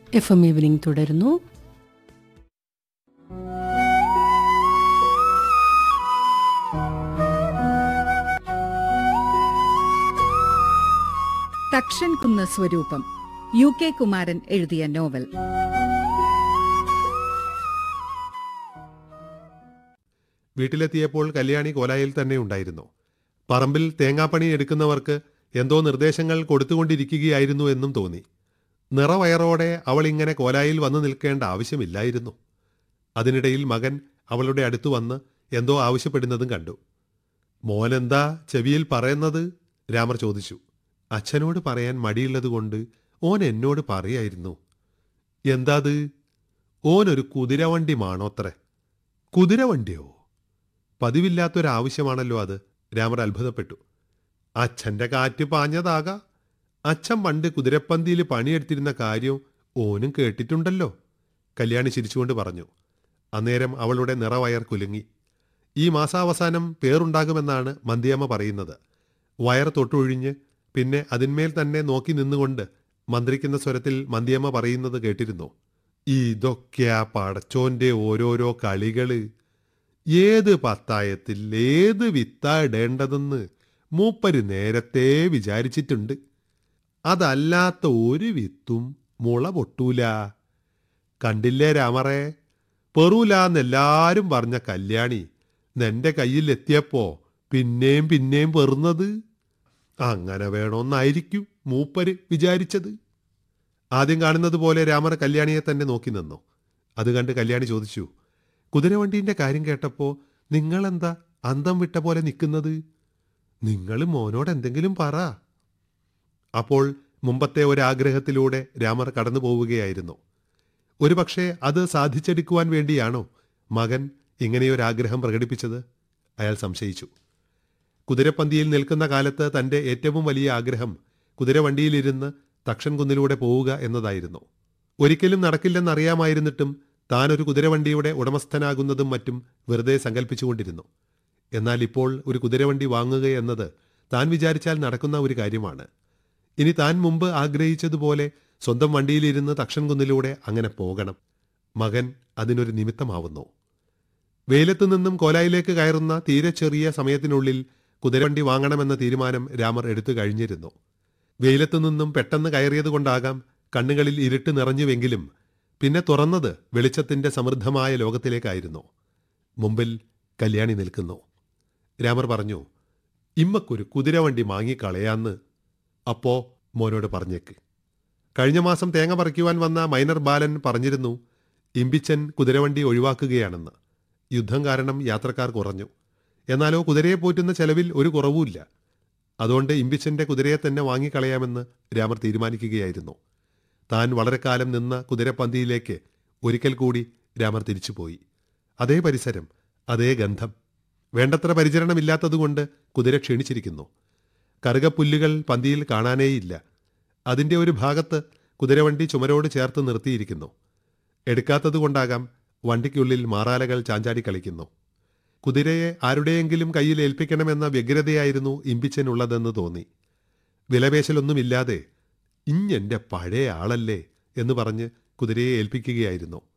F M evening തുടരുന്നു തക്ഷൻ കുന്ന് സ്വരൂപം യു കെ കുമാരൻ എഴുതിയ നോവൽ വീട്ടിലെത്തിയപ്പോൾ കല്യാണി കോലായിൽ തന്നെ ഉണ്ടായിരുന്നു പറമ്പിൽ തേങ്ങാപ്പണി എടുക്കുന്നവർക്ക് എന്തോ നിർദ്ദേശങ്ങൾ കൊടുത്തുകൊണ്ടിരിക്കുകയായിരുന്നു എന്നും തോന്നി നിറവയറോടെ അവൾ ഇങ്ങനെ കോലായിൽ വന്നു നിൽക്കേണ്ട ആവശ്യമില്ലായിരുന്നു അതിനിടയിൽ മകൻ അവളുടെ അടുത്തു വന്ന് എന്തോ ആവശ്യപ്പെടുന്നതും കണ്ടു മോനെന്താ ചെവിയിൽ പറയുന്നത് രാമർ ചോദിച്ചു അച്ഛനോട് പറയാൻ മടിയുള്ളതുകൊണ്ട് ഓൻ എന്നോട് പറയായിരുന്നു എന്താത് ഓനൊരു കുതിരവണ്ടി മാണോത്രേ കുതിരവണ്ടിയോ പതിവില്ലാത്തൊരാവശ്യമാണല്ലോ അത് രാമർ അത്ഭുതപ്പെട്ടു അച്ഛന്റെ കാറ്റ് പാഞ്ഞതാകാ അച്ഛൻ പണ്ട് കുതിരപ്പന്തിയിൽ പണിയെടുത്തിരുന്ന കാര്യം ഓനും കേട്ടിട്ടുണ്ടല്ലോ കല്യാണി ചിരിച്ചുകൊണ്ട് പറഞ്ഞു അന്നേരം അവളുടെ നിറവയർ കുലുങ്ങി ഈ മാസാവസാനം പേറുണ്ടാകുമെന്നാണ് മന്തിയമ്മ പറയുന്നത് വയർ തൊട്ടൊഴിഞ്ഞ് പിന്നെ അതിന്മേൽ തന്നെ നോക്കി നിന്നുകൊണ്ട് മന്ത്രിക്കുന്ന സ്വരത്തിൽ മന്തിയമ്മ പറയുന്നത് കേട്ടിരുന്നു ഇതൊക്കെയാ പടച്ചോന്റെ ഓരോരോ കളികള് ഏത് പത്തായത്തിൽ ഏത് വിത്താ ഇടേണ്ടതെന്ന് മൂപ്പര് നേരത്തെ വിചാരിച്ചിട്ടുണ്ട് അതല്ലാത്ത ഒരു വിത്തും മുള പൊട്ടൂല കണ്ടില്ലേ രാമറേ പെറൂലെല്ലാരും പറഞ്ഞ കല്യാണി നിന്റെ കയ്യിൽ എത്തിയപ്പോ പിന്നെയും പിന്നെയും പെറുന്നത് അങ്ങനെ വേണമെന്നായിരിക്കും മൂപ്പര് വിചാരിച്ചത് ആദ്യം കാണുന്നത് പോലെ രാമർ കല്യാണിയെ തന്നെ നോക്കി നിന്നു അത് കണ്ട് കല്യാണി ചോദിച്ചു കുതിരവണ്ടീന്റെ കാര്യം കേട്ടപ്പോ നിങ്ങളെന്താ അന്തം വിട്ട പോലെ നിൽക്കുന്നത് നിങ്ങൾ മോനോട് എന്തെങ്കിലും പറ അപ്പോൾ മുമ്പത്തെ ഒരാഗ്രഹത്തിലൂടെ രാമർ കടന്നു പോവുകയായിരുന്നു ഒരുപക്ഷെ അത് സാധിച്ചെടുക്കുവാൻ വേണ്ടിയാണോ മകൻ ഇങ്ങനെയൊരാഗ്രഹം പ്രകടിപ്പിച്ചത് അയാൾ സംശയിച്ചു കുതിരപ്പന്തിയിൽ നിൽക്കുന്ന കാലത്ത് തന്റെ ഏറ്റവും വലിയ ആഗ്രഹം കുതിരവണ്ടിയിലിരുന്ന് തക്ഷൻ കുന്നിലൂടെ പോവുക എന്നതായിരുന്നു ഒരിക്കലും നടക്കില്ലെന്നറിയാമായിരുന്നിട്ടും താൻ ഒരു കുതിരവണ്ടിയുടെ ഉടമസ്ഥനാകുന്നതും മറ്റും വെറുതെ സങ്കല്പിച്ചുകൊണ്ടിരുന്നു എന്നാൽ ഇപ്പോൾ ഒരു കുതിരവണ്ടി വാങ്ങുക എന്നത് താൻ വിചാരിച്ചാൽ നടക്കുന്ന ഒരു കാര്യമാണ് ഇനി താൻ മുമ്പ് ആഗ്രഹിച്ചതുപോലെ സ്വന്തം വണ്ടിയിലിരുന്ന് തക്ഷൻ കുന്നിലൂടെ അങ്ങനെ പോകണം മകൻ അതിനൊരു നിമിത്തമാവുന്നു വെയിലത്തു നിന്നും കോലായിലേക്ക് കയറുന്ന തീരെ ചെറിയ സമയത്തിനുള്ളിൽ കുതിരവണ്ടി വാങ്ങണമെന്ന തീരുമാനം രാമർ എടുത്തു കഴിഞ്ഞിരുന്നു വെയിലത്തു നിന്നും പെട്ടെന്ന് കയറിയതുകൊണ്ടാകാം കണ്ണുകളിൽ ഇരുട്ട് നിറഞ്ഞുവെങ്കിലും പിന്നെ തുറന്നത് വെളിച്ചത്തിന്റെ സമൃദ്ധമായ ലോകത്തിലേക്കായിരുന്നു മുമ്പിൽ കല്യാണി നിൽക്കുന്നു രാമർ പറഞ്ഞു ഇമ്മക്കൊരു കുതിരവണ്ടി വാങ്ങിക്കളയാന്ന് അപ്പോ മോനോട് പറഞ്ഞേക്ക് കഴിഞ്ഞ മാസം തേങ്ങ പറിക്കുവാൻ വന്ന മൈനർ ബാലൻ പറഞ്ഞിരുന്നു ഇമ്പിച്ചൻ കുതിരവണ്ടി ഒഴിവാക്കുകയാണെന്ന് യുദ്ധം കാരണം യാത്രക്കാർ കുറഞ്ഞു എന്നാലോ കുതിരയെ പോറ്റുന്ന ചെലവിൽ ഒരു കുറവുമില്ല അതുകൊണ്ട് ഇമ്പിച്ചന്റെ കുതിരയെ തന്നെ വാങ്ങിക്കളയാമെന്ന് രാമർ തീരുമാനിക്കുകയായിരുന്നു താൻ വളരെ കാലം നിന്ന കുതിരപ്പന്തിയിലേക്ക് ഒരിക്കൽ കൂടി രാമർ തിരിച്ചുപോയി അതേ പരിസരം അതേ ഗന്ധം വേണ്ടത്ര പരിചരണമില്ലാത്തതുകൊണ്ട് കുതിര ക്ഷീണിച്ചിരിക്കുന്നു കറുകപ്പുല്ലുകൾ പന്തിയിൽ കാണാനേയില്ല അതിൻ്റെ ഒരു ഭാഗത്ത് കുതിരവണ്ടി ചുമരോട് ചേർത്ത് നിർത്തിയിരിക്കുന്നു എടുക്കാത്തതുകൊണ്ടാകാം വണ്ടിക്കുള്ളിൽ മാറാലകൾ ചാഞ്ചാടി കളിക്കുന്നു കുതിരയെ ആരുടെയെങ്കിലും കയ്യിൽ ഏൽപ്പിക്കണമെന്ന വ്യഗ്രതയായിരുന്നു ഇമ്പിച്ചനുള്ളതെന്ന് തോന്നി വിലപേശലൊന്നുമില്ലാതെ ഇഞ്ഞെന്റെ പഴയ ആളല്ലേ എന്ന് പറഞ്ഞ് കുതിരയെ ഏൽപ്പിക്കുകയായിരുന്നു